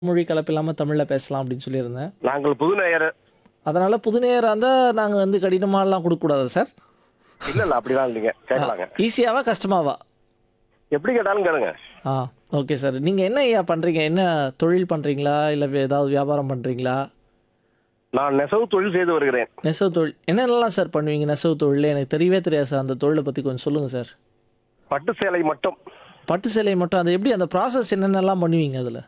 மொழி கலப்பில்லாம தமிழ்ல பேசலாம் அப்படின்னு சொல்லியிருந்தேன். நாங்கள் புது நேயர் அதனால புது நேயரா இருந்தா நாங்க வந்து கடினமாலாம் குடுக்கக்கூடாதா சார்? இல்ல இல்ல அப்படிலாம் இல்லைங்க கேட்கலாங்க ஈஸியாவா? கஷ்டமாவா? எப்படி கேட்டாலும் கேளுங்க ஆ ஓகே சார். நீங்க என்ன ஐயா பண்றீங்க? என்ன தொழில் பண்றீங்களா? இல்ல வே- ஏதாவது வியாபாரம் பண்றீங்களா? நான் நெசவு தொழில் செய்து வருகிறேன் நெசவு தொழில் என்னென்னலாம் சார் பண்ணுவீங்க நெசவு தொழில் எனக்கு தெரியவே தெரியாது சார் அந்த தொழிலை பற்றி கொஞ்சம் சொல்லுங்கள் சார் பட்டு சேலை மட்டும் பட்டு சேலை மட்டும் அது எப்படி அந்த ப்ராசஸ் என்னென்னலாம் பண்ணுவீங்க அதில்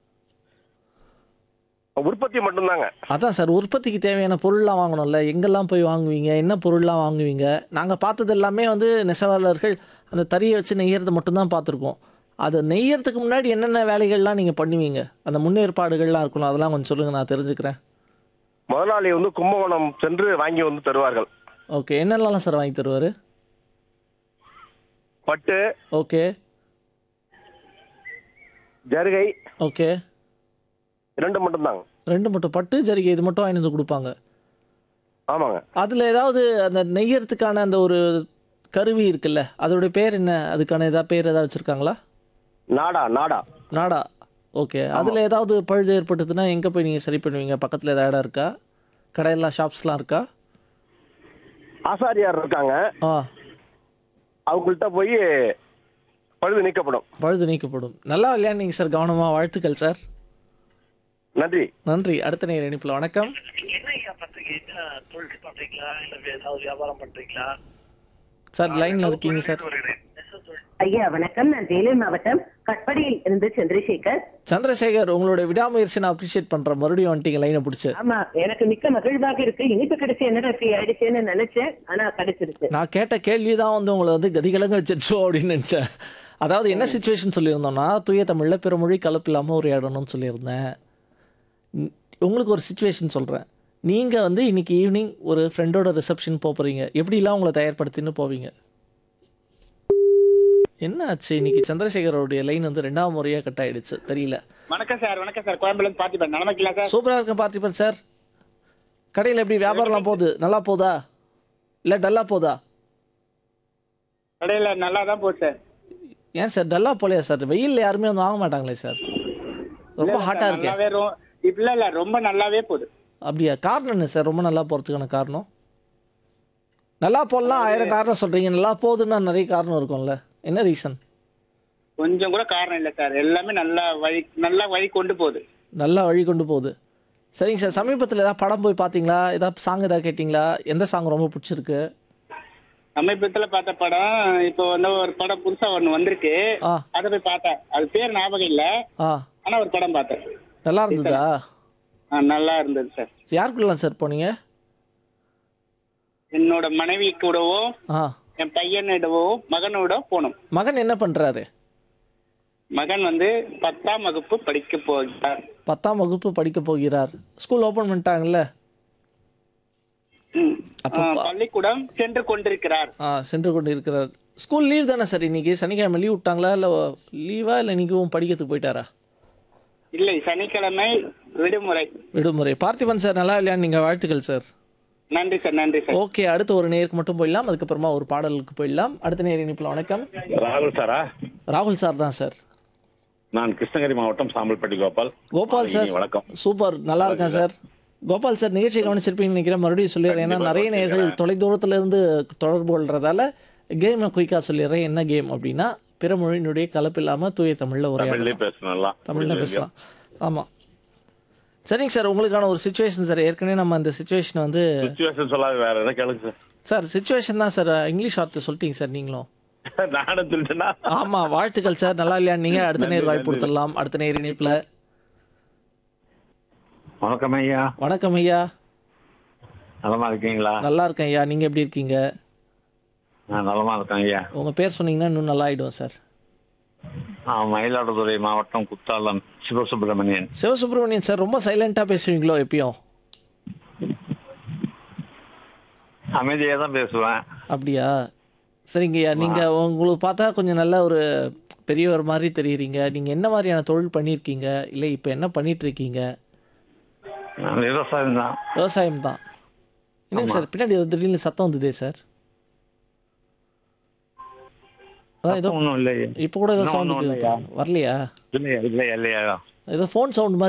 உற்பத்தி மட்டும்தாங்க அதான் சார் உற்பத்திக்கு தேவையான பொருள்லாம் வாங்கணும்ல எங்கெல்லாம் போய் வாங்குவீங்க என்ன பொருள்லாம் வாங்குவீங்க நாங்கள் பார்த்தது எல்லாமே வந்து நெசவாளர்கள் அந்த தறியை வச்சு நெய்யறது மட்டும்தான் பார்த்துருக்கோம் அது நெய்யறதுக்கு முன்னாடி என்னென்ன வேலைகள்லாம் நீங்கள் பண்ணுவீங்க அந்த முன்னேற்பாடுகள்லாம் இருக்கணும் அதெல்லாம் கொஞ்சம் சொல்லுங்கள் நான் தெரிஞ்சுக்கிறேன் முதலாளி வந்து கும்பகோணம் சென்று வாங்கி வந்து தருவார்கள் ஓகே என்னென்னலாம் சார் வாங்கி தருவார் பட்டு ஓகே ஜருகை ஓகே இரண்டு மட்டும்தாங்க ரெண்டு மட்டும் பட்டு ஜரிகை இது மட்டும் வாங்கி வந்து கொடுப்பாங்க ஆமாங்க அதில் ஏதாவது அந்த நெய்யறதுக்கான அந்த ஒரு கருவி இருக்குல்ல அதோடைய பேர் என்ன அதுக்கான ஏதாவது பேர் ஏதாவது வச்சுருக்காங்களா நாடா நாடா நாடா ஓகே அதில் ஏதாவது பழுது ஏற்பட்டதுன்னா எங்கே போய் நீங்கள் சரி பண்ணுவீங்க பக்கத்தில் ஏதாவது இடம் இருக்கா கடையெல்லாம் ஷாப்ஸ்லாம் இருக்கா ஆசாரியார் இருக்காங்க ஆ அவங்கள்ட்ட போய் பழுது நீக்கப்படும் பழுது நீக்கப்படும் நல்லா விளையாடுனீங்க சார் கவனமாக வாழ்த்துக்கள் சார் நன்றி நன்றி அடுத்த நேர இணைப்பில் வணக்கம் நீங்க என்ன ஐயா பண்றீங்க என்ன தொழில் பண்றீங்களா இல்ல வே- ஏதாவது வியாபாரம் பண்றீங்களா சார் லைனில் இருக்கீங்க சார் ஐயா வணக்கம் நான் வேலூர் மாவட்டம் கட்படியில் இருந்து சந்திரசேகர் சந்திரசேகர் உங்களுடைய விடாமுயற்சி நான் அப்ரிஷியேட் பண்ணுறேன் மறுபடியும் வந்துட்டீங்க லைனை பிடிச்சி ஆமா எனக்கு மிக்க மகிழ்வாக இருக்கு இனிப்பு கிடைச்சு என்னடா இப்படி ஆயிடுச்சுன்னு நினைச்சேன் ஆனா கிடைச்சிருச்சு நான் கேட்ட கேள்வி தான் வந்து உங்களை வந்து கதிகலங்க வச்சிருச்சோ அப்படின்னு நினச்சேன் அதாவது என்ன சுச்சுவேஷன் சொல்லியிருந்தோம்னா தூய தமிழில் பிற மொழி கலப்பு இல்லாமல் ஒரு இடணும்னு சொல்லியிருந்தேன் உம், உங்களுக்கு ஒரு சுச்சுவேஷன் சொல்கிறேன் நீங்கள் வந்து இன்னைக்கு ஈவினிங் ஒரு ஃப்ரெண்டோட ரிசப்ஷன் போகிறீங்க எப்படிலாம் உங்களை தயார்படுத்தின்னு போவீங்க என்ன ஆச்சு இன்னைக்கு சந்திரசேகரோடைய லைன் வந்து ரெண்டாவது முறையாக கட் ஆயிடுச்சு தெரியல வணக்கம் சார் வணக்கம் சார் கோயம்புல பார்த்திபன் நலமைக்கலாம் சார் சூப்பராக இருக்கேன் பார்த்திபன் சார் கடையில் எப்படி வியாபாரம்லாம் போகுது நல்லா போதா இல்லை டல்லாக போதா கடையில நல்லா தான் போகுது சார் ஏன் சார் டல்லா போலையா சார் வெயில்ல யாருமே வந்து வாங்க மாட்டாங்களே சார் ரொம்ப ஹாட்டா இருக்கு நல்லாவே ரொ- இல்ல இல்ல ரொம்ப நல்லாவே போகுது அப்படியா காரணம் என்ன சார் ரொம்ப நல்லா போறதுக்கான காரணம் நல்லா போடலாம் ஆயிரம் காரணம் சொல்றீங்க நல்லா போகுதுன்னா நிறைய காரணம் இருக்கும்ல என்ன ரீசன் கொஞ்சம் கூட காரணம் இல்ல சார் எல்லாமே நல்லா வழி நல்லா வழி கொண்டு போகுது நல்லா வழி கொண்டு போகுது சரிங்க சார் சமீபத்தில் ஏதாவது படம் போய் பார்த்தீங்களா ஏதாவது சாங் ஏதாவது கேட்டிங்களா எந்த சாங் ரொம்ப பிடிச்சிருக்கு சமீபத்துல பார்த்த படம் இப்போ வந்து ஒரு படம் புதுசா ஒண்ணு வந்திருக்கு ஆ அதை போய் பார்த்தேன் அது பேர் ஞாபகம் இல்ல ஆ ஆனா ஒரு படம் பார்த்தேன் நல்லா இருந்ததா ஆ, நல்லா இருந்தது சார் யாருக்குள்ளலாம் சார் போனீங்க என்னோட மனைவி கூடவோ ஆ என் பையனிடவோ மகனோட போனோம் மகன் என்ன பண்ணுறாரு மகன் வந்து பத்தாம் வகுப்பு படிக்க போகிறார் பத்தாம் வகுப்பு படிக்க போகிறார் ஸ்கூல் ஓப்பன் பண்ணிட்டாங்கல்ல ம். அப்போ ஆ, பள்ளிக்கூடம் சென்று கொண்டிருக்கிறார் ஆ சென்று கொண்டு இருக்கிறார் ஸ்கூல் லீவ் தானே சார் இன்னைக்கு சனிக்கிழமை லீவ் விட்டாங்களா இல்லை லீவா இல்லை இன்னைக்கும் படிக்கிறதுக்கு போயிட்டாரா இல்லை சனிக்கிழமை விடுமுறை விடுமுறை பார்த்திபன் சார் நல்லா இல்லையா நீங்கள் வாழ்த்துக்கள் சார் நன்றி சார் நன்றி சார் ஓகே அடுத்து ஒரு நேருக்கு மட்டும் போயிடலாம் அதுக்கப்புறமா ஒரு பாடலுக்கு போயிடலாம் அடுத்த நேர் இனிப்பில் வணக்கம் ராகுல் சாரா ராகுல் சார் தான் சார் நான் கிருஷ்ணகிரி மாவட்டம் சாம்பல்பட்டி கோபால் கோபால் சார் மாலை வணக்கம் சூப்பர் நல்லா இருக்கேன் சார் கோபால் சார் நிகழ்ச்சியை கவனிச்சிருப்பீங்கன்னு நினைக்கிறேன் மறுபடியும் சொல்லிடுறேன் ஏன்னா நிறைய நேர்கள் தொலைதூரத்துல இருந்து தொடர்பு கொள்றதால கேமை குயிக்காக சொல்லிடுறேன் என்ன கேம் அப்படின்னா பிற மொழியினுடைய கலப்பு இல்லாமல் தூய தமிழில் ஒரு தமிழ்லயே பேசணும் தமிழ்ல பேசலாம் ஆமாம் சரிங்க சார் உங்களுக்கான ஒரு சுச்சுவேஷன் சார் ஏற்கனவே நம்ம அந்த சுச்சுவேஷன் வந்து சுச்சுவேஷன் சொல்லாத வேற எதாவது கேளுங்க சார் சுச்சுவேஷன் தான் சார் இங்கிலீஷ் வார்த்தை சொல்லிட்டீங்க சார் நீங்களும் சார் நானும் சொல்லிட்டேன்னா ஆமாம் வாழ்த்துக்கள் சார் நல்லா இல்லையா நீங்கள் அடுத்த நேர் வாய்ப்பு கொடுத்துடலாம் அடுத்த நேர் இணைப்பில் வணக்கம் ஐயா வணக்கம் ஐயா நலமா இருக்கீங்களா நல்லா இருக்கேன் ஐயா நீங்கள் எப்படி இருக்கீங்க நான் நலமா இருக்கேன் ஐயா உங்கள் பேர் சொன்னீங்கன்னா இன்னும் நல்லா ஆயிடும் சார் நான் மயிலாடுதுறை மாவட்டம் குத்தாலம் சிவசுப்பிரமணியன் சிவசுப்ரமணியன் சார் ரொம்ப சைலண்ட்டாக பேசுவீங்களோ எப்பயும் அமைதியாக தான் பேசுவேன் அப்படியா சரிங்கய்யா நீங்கள் உங்களுக்கு பார்த்தா கொஞ்சம் நல்ல ஒரு பெரியவர் மாதிரி தெரியுறீங்க நீங்கள் என்ன மாதிரியான தொழில் பண்ணியிருக்கீங்க இல்லை இப்போ என்ன பண்ணிட்டு இருக்கீங்க நான் விவசாயம் தான் விவசாயம் தான் என்னங்க சார் பின்னாடி ஒரு திடீர்னு சத்தம் வந்ததே சார் அதான் ஏதோ ஒன்றும் இல்லையே இப்போ கூட ஏதோ இன்னும் சவுண்ட் ஒண்ணும் இல்லையா? வரலையா இல்லையா இல்லையா இல்லையா ஏதோ ஃபோன் சவுண்ட் மாதிரி